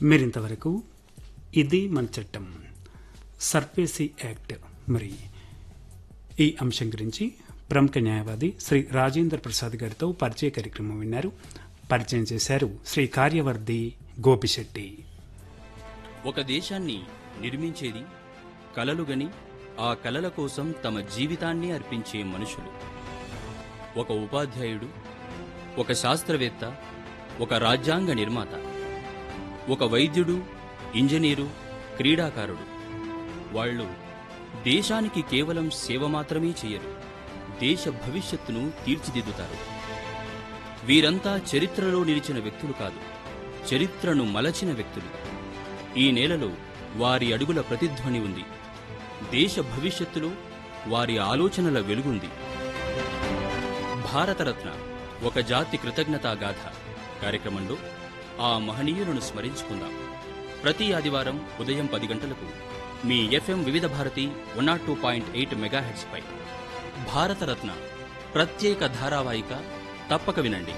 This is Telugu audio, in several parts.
మీరింతవరకు ఇది మన చట్టం సర్ఫేసీ యాక్ట్ మరి ఈ అంశం గురించి ప్రముఖ న్యాయవాది శ్రీ రాజేంద్ర ప్రసాద్ గారితో పరిచయ కార్యక్రమం విన్నారు పరిచయం చేశారు శ్రీ కార్యవర్ధి గోపిశెట్టి ఒక దేశాన్ని నిర్మించేది కలలుగని ఆ కలల కోసం తమ జీవితాన్ని అర్పించే మనుషులు ఒక ఉపాధ్యాయుడు ఒక శాస్త్రవేత్త ఒక రాజ్యాంగ నిర్మాత ఒక వైద్యుడు ఇంజనీరు క్రీడాకారుడు వాళ్ళు దేశానికి కేవలం సేవ మాత్రమే చేయరు దేశ భవిష్యత్తును తీర్చిదిద్దుతారు వీరంతా చరిత్రలో నిలిచిన వ్యక్తులు కాదు చరిత్రను మలచిన వ్యక్తులు ఈ నేలలో వారి అడుగుల ప్రతిధ్వని ఉంది దేశ భవిష్యత్తులో వారి ఆలోచనల వెలుగుంది భారతరత్న ఒక జాతి కృతజ్ఞతా గాథ కార్యక్రమంలో ఆ మహనీయులను స్మరించుకుందాం ప్రతి ఆదివారం ఉదయం పది గంటలకు మీ FM Vividh Bharati one nought two point eight మెగాహెడ్స్పై భారతరత్న ప్రత్యేక ధారావాహిక తప్పక వినండి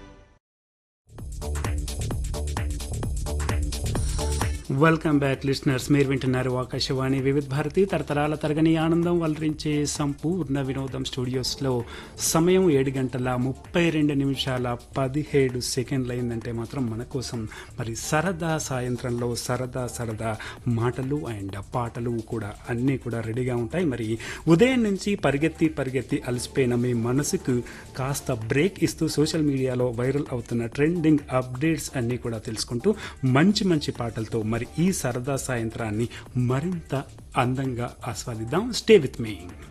వెల్కమ్ బ్యాక్ లిస్నర్స్ మీరు వింటున్నారు ఆకాశవాణి వివిధ భారతి తరతరాల తరగని ఆనందం వలరించే సంపూర్ణ వినోదం స్టూడియోస్లో సమయం ఏడు గంటల ముప్పై రెండు నిమిషాల పదిహేడు సెకండ్లు అయిందంటే మాత్రం మన కోసం మరి సరదా సాయంత్రంలో సరదా సరదా మాటలు అండ్ పాటలు కూడా అన్నీ కూడా రెడీగా ఉంటాయి మరి ఉదయం నుంచి పరిగెత్తి పరిగెత్తి అలసిపోయిన మీ మనసుకు కాస్త బ్రేక్ ఇస్తూ సోషల్ మీడియాలో వైరల్ అవుతున్న ట్రెండింగ్ అప్డేట్స్ అన్నీ కూడా తెలుసుకుంటూ మంచి మంచి పాటలతో మరి ఈ సరదా సాయంత్రాన్ని మరింత అందంగా ఆస్వాదిద్దాం స్టే విత్ మీ